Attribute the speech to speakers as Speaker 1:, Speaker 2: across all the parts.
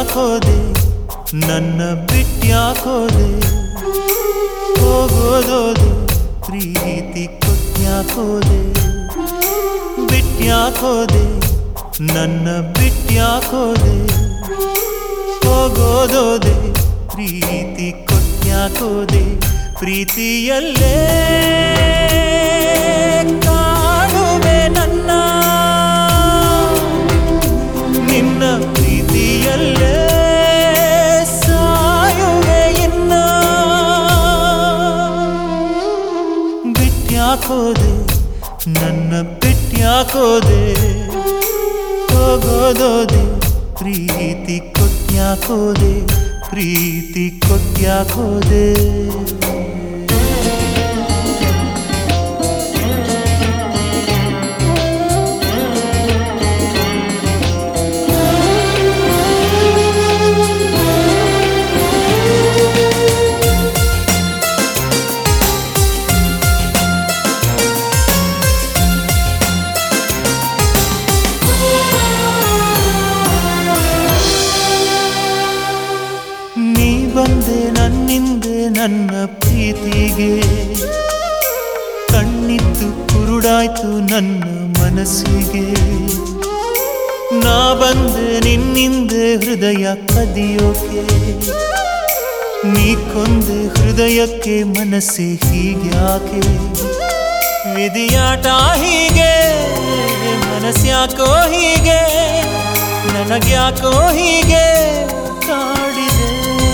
Speaker 1: ಬಿಟ್ಯಾಕೋದೆ ನನ್ನ ಬಿಟ್ಯಾಕೋದೆ ಹೋಗೋದೋದೆ ಪ್ರೀತಿ ಕೊಟ್ಯಾಕೋದೆ ಬಿಟ್ಯಾಕೋದೆ ನನ್ನ ಬಿಟ್ಯಾಕೋದೆ ಹೋಗೋದೋದೆ ಪ್ರೀತಿ ಕೊಟ್ಯಾಕೋದೆ ಪ್ರೀತಿಯಲ್ಲೇ ಕಾಣುವೆ ನನ್ನ ನಿನ್ನ ಪ್ರೀತಿಯಲ್ಲೇ ಸಾಯುವೆ ಇನ್ನ ಬಿಟ್ಯಾಕೋದೆ ನನ್ನ ಬಿಟ್ಯಾಕೋದೆ ಹೋಗೋದೋದೆ ಪ್ರೀತಿ ಕೊಟ್ಯಾಕೋದೆ ಪ್ರೀತಿ ಕೊಟ್ಯಾಕೋದೆ ನೀ ಬಂದೆ ನನ್ನಿಂದೆ ನನ್ನ ಪ್ರೀತಿಗೆ ಕಣ್ಣಿತ್ತು ಕುರುಡಾಯ್ತು ನನ್ನ ಮನಸ್ಸಿಗೆ ನಾ ಬಂದೆ ನಿನ್ನಿಂದೆ ಹೃದಯ ಕದಿಯೋಕೆ ನೀ ಕೊಂದೆ ಹೃದಯಕ್ಕೆ ಮನಸ್ಸೆ ಹೀಗ್ಯಾಕೆ ವಿಧಿಯಾಟ ಹೀಗೆ ಮನಸ್ಸ್ಯಾಕೋ ಹೀಗೆ ನನಗ್ಯಾಕೋ ಹೀಗೆ ಕಾಡಿದೆ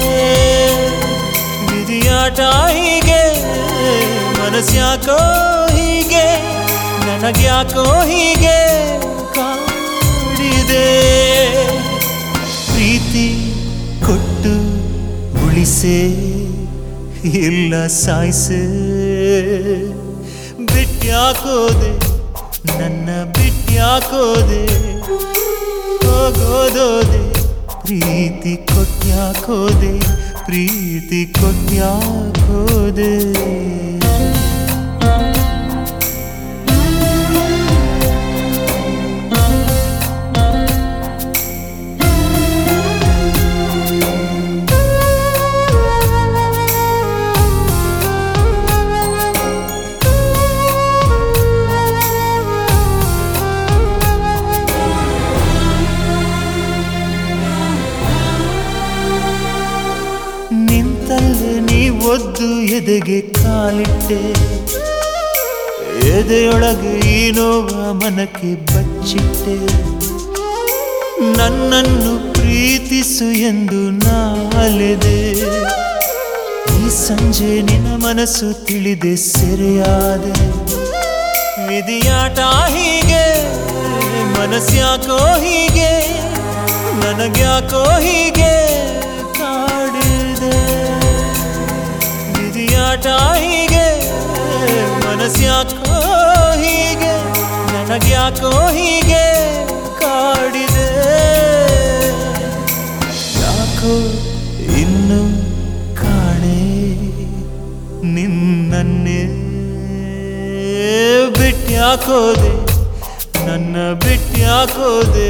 Speaker 1: ವಿಧಿಯಾಟ ಹೀಗೆ ಮನಸ್ಸ್ಯಾಕೋ ಹೀಗೆ ನನಗ್ಯಾಕೋ ಹೀಗೆ ಕಾಡಿದೆ ಪ್ರೀತಿ ಕೊಟ್ಟು ಉಳಿಸೆ ಇಲ್ಲ ಸಾಯಿಸೆ ಬಿಟ್ಯಾಕೋದೆ ನನ್ನ ಬಿಟ್ಯಾಕೋದೆ ಹೋಗೋದೋದೆ ಪ್ರೀತಿ ಕೊಟ್ಯಾಕೋದೆ ಪ್ರೀತಿ ಕೊಟ್ಯಾಕೋದೆ ನಿಂತಲ್ಲೇ ನೀ ಒದ್ದು ಎದೆಗೆ ಕಾಲಿಟ್ಟೆ ಎದೆಯೊಳಗೆ ಈ ನೋವ ಮನಕ್ಕೆ ಬಚ್ಚಿಟ್ಟೆ ನನ್ನನ್ನು ಪ್ರೀತಿಸು ಎಂದು ನಾಲೆದೆ ಈ ಸಂಜೆ ನಿನ್ನ ಮನಸ್ಸು ತಿಳಿದೆ ಸೆರೆಯಾದೆ ವಿಧಿಯಾಟ ಹೀಗೆ ಮನಸ್ಸ್ಯಾಕೋ ಹೀಗೆ ನನಗ್ಯಾಕೋ ಹೀಗೆ ಕಾಡಿದೆ ವಿಧಿಯಾಟ ಹೀಗೆ ಮನಸ್ಸ್ಯಾಕೋ ಹೀಗೆ ನನಗ್ಯಾಕೋ ಹೀಗೆ ಕಾಡಿದೆ ಯಾಕೋ ಇನ್ನು ಕಾಣೆ ನಿನ್ನನ್ನೇ ಬಿಟ್ಯಾಕೋದೆ ನನ್ನ ಬಿಟ್ಯಾಕೋದೆ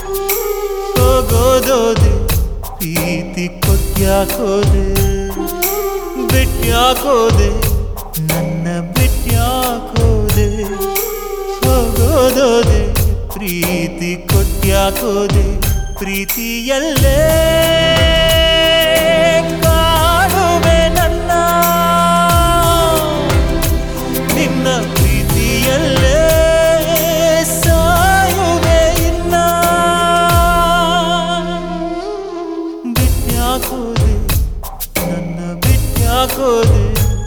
Speaker 1: ಹೋಗೋದೋದೆ ಪ್ರೀತಿ ಕೊಟ್ಯಾಕೋದೆ ಬಿಟ್ಯಾಕೋದೆ ನನ್ನ ಬಿಟ್ಯಾಕೋದೆ ಹೋಗೋದೋದೆ ಪ್ರೀತಿ ಕೊಟ್ಯಾಕೋದೆ ಪ್ರೀತಿಯಲ್ಲೇ ಕಾಡುವೆ ನನ್ನ ನಿನ್ನ ಪ್ರೀತಿಯಲ್ಲೇ ಸಾಯುವೆ ಇನ್ನ ಬಿಟ್ಯಾಕೋದೆ ನನ್ನ ಬಿಟ್ಯಾಕೋದೆ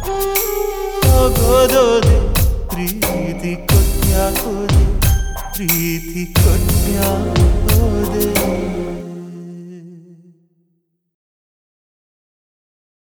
Speaker 1: ಹೋಗೋದೋದೆ ಪ್ರೀತಿ ಕೊಟ್ಯಾಕೋದೆ ಪ್ರೀತಿ ಕೊಟ್ಯಾಕೋದೆ